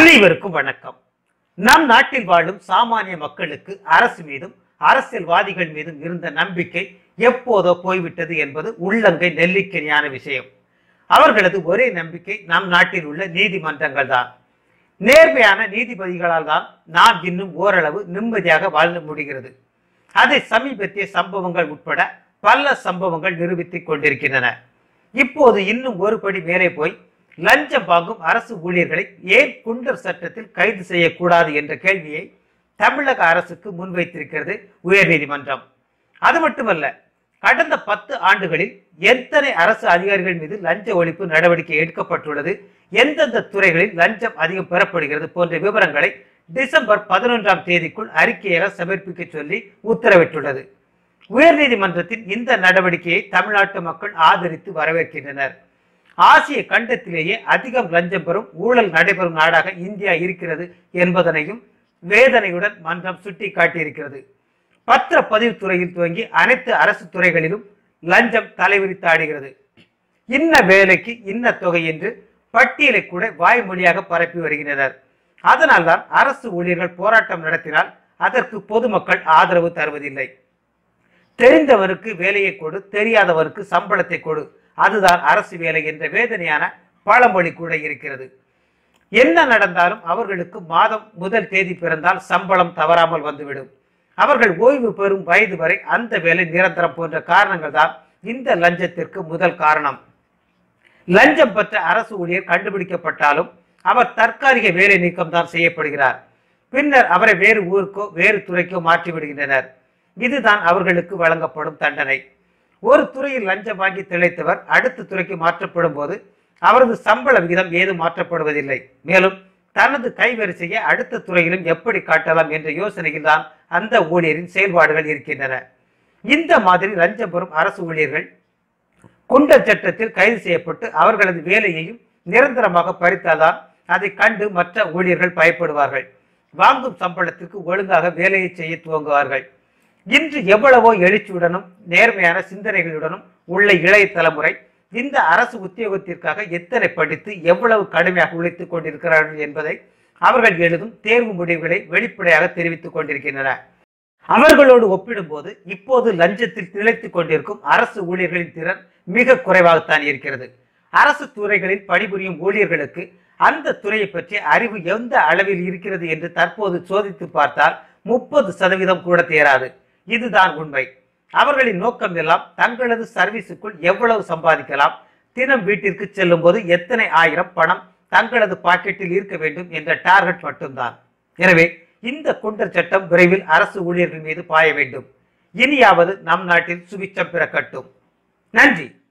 அனைவருக்கும் வணக்கம் நம் நாட்டில் வாழும் சாமானிய மக்களுக்கு அரசு மீதும் அரசியல்வாதிகள் மீதும் இருந்த நம்பிக்கை எப்போதோ போய்விட்டது என்பது உள்ளங்கை நெல்லிக்கனியான விஷயம் அவர்களது ஒரே நம்பிக்கை நம் நாட்டில் உள்ள நீதிமன்றங்கள் தான் நேர்மையான நீதிபதிகளால் தான் நாம் இன்னும் ஓரளவு நிம்மதியாக வாழ முடிகிறது அதை சமீபத்திய சம்பவங்கள் உட்பட பல சம்பவங்கள் நிரூபித்துக் கொண்டிருக்கின்றன இப்போது இன்னும் ஒரு படி மேலே போய் லஞ்சம் வாங்கும் அரசு ஊழியர்களை ஏன் குண்டர் சட்டத்தில் கைது செய்யக்கூடாது என்ற கேள்வியை தமிழக அரசுக்கு முன்வைத்திருக்கிறது உயர்நீதிமன்றம் அது மட்டுமல்ல கடந்த பத்து ஆண்டுகளில் எத்தனை அரசு அதிகாரிகள் மீது லஞ்ச ஒழிப்பு நடவடிக்கை எடுக்கப்பட்டுள்ளது எந்தெந்த துறைகளில் லஞ்சம் அதிகம் பெறப்படுகிறது போன்ற விவரங்களை டிசம்பர் பதினொன்றாம் தேதிக்குள் அறிக்கையாக சமர்ப்பிக்க சொல்லி உத்தரவிட்டுள்ளது உயர்நீதிமன்றத்தின் இந்த நடவடிக்கையை தமிழ்நாட்டு மக்கள் ஆதரித்து வரவேற்கின்றனர் ஆசிய கண்டத்திலேயே அதிகம் லஞ்சம் பெறும் ஊழல் நடைபெறும் நாடாக இந்தியா இருக்கிறது என்பதனையும் வேதனையுடன் மன்றம் சுட்டிக்காட்டியிருக்கிறது பத்திர பதிவு துறையில் துவங்கி அனைத்து அரசு துறைகளிலும் லஞ்சம் தலைவிரித்தாடுகிறது இன்ன வேலைக்கு இன்ன தொகை என்று பட்டியலை கூட வாய்மொழியாக பரப்பி வருகின்றனர் அதனால்தான் அரசு ஊழியர்கள் போராட்டம் நடத்தினால் அதற்கு பொதுமக்கள் ஆதரவு தருவதில்லை தெரிந்தவருக்கு வேலையை கொடு தெரியாதவருக்கு சம்பளத்தை கொடு அதுதான் அரசு வேலை என்ற வேதனையான பழமொழி கூட இருக்கிறது என்ன நடந்தாலும் அவர்களுக்கு மாதம் முதல் தேதி பிறந்தால் சம்பளம் தவறாமல் வந்துவிடும் அவர்கள் ஓய்வு பெறும் வயது வரை அந்த வேலை நிரந்தரம் போன்ற காரணங்கள் தான் இந்த லஞ்சத்திற்கு முதல் காரணம் லஞ்சம் பெற்ற அரசு ஊழியர் கண்டுபிடிக்கப்பட்டாலும் அவர் தற்காலிக வேலை நீக்கம் தான் செய்யப்படுகிறார் பின்னர் அவரை வேறு ஊருக்கோ வேறு துறைக்கோ மாற்றி விடுகின்றனர் இதுதான் அவர்களுக்கு வழங்கப்படும் தண்டனை ஒரு துறையில் லஞ்சம் வாங்கி திளைத்தவர் அடுத்த துறைக்கு மாற்றப்படும் போது அவரது சம்பள விகிதம் ஏதும் மாற்றப்படுவதில்லை மேலும் தனது கைவரிசையை அடுத்த துறையிலும் எப்படி காட்டலாம் என்ற யோசனையில் தான் அந்த ஊழியரின் செயல்பாடுகள் இருக்கின்றன இந்த மாதிரி லஞ்சம் பெறும் அரசு ஊழியர்கள் குண்டர் சட்டத்தில் கைது செய்யப்பட்டு அவர்களது வேலையையும் நிரந்தரமாக பறித்தால்தான் அதை கண்டு மற்ற ஊழியர்கள் பயப்படுவார்கள் வாங்கும் சம்பளத்திற்கு ஒழுங்காக வேலையை செய்ய துவங்குவார்கள் இன்று எவ்வளவோ எழுச்சியுடனும் நேர்மையான சிந்தனைகளுடனும் உள்ள இளைய தலைமுறை இந்த அரசு உத்தியோகத்திற்காக எத்தனை படித்து எவ்வளவு கடுமையாக உழைத்துக் கொண்டிருக்கிறார்கள் என்பதை அவர்கள் எழுதும் தேர்வு முடிவுகளை வெளிப்படையாக தெரிவித்துக் கொண்டிருக்கின்றன அவர்களோடு ஒப்பிடும்போது இப்போது லஞ்சத்தில் திளைத்துக் கொண்டிருக்கும் அரசு ஊழியர்களின் திறன் மிக குறைவாகத்தான் இருக்கிறது அரசு துறைகளில் பணிபுரியும் ஊழியர்களுக்கு அந்த துறையை பற்றிய அறிவு எந்த அளவில் இருக்கிறது என்று தற்போது சோதித்து பார்த்தால் முப்பது சதவீதம் கூட தேராது இதுதான் உண்மை அவர்களின் நோக்கம் எல்லாம் தங்களது சர்வீஸுக்குள் எவ்வளவு சம்பாதிக்கலாம் தினம் வீட்டிற்கு செல்லும் போது எத்தனை ஆயிரம் பணம் தங்களது பாக்கெட்டில் இருக்க வேண்டும் என்ற டார்கெட் மட்டும்தான் எனவே இந்த குண்டர் சட்டம் விரைவில் அரசு ஊழியர்கள் மீது பாய வேண்டும் இனியாவது நம் நாட்டில் சுபிச்சம் பிறக்கட்டும் நன்றி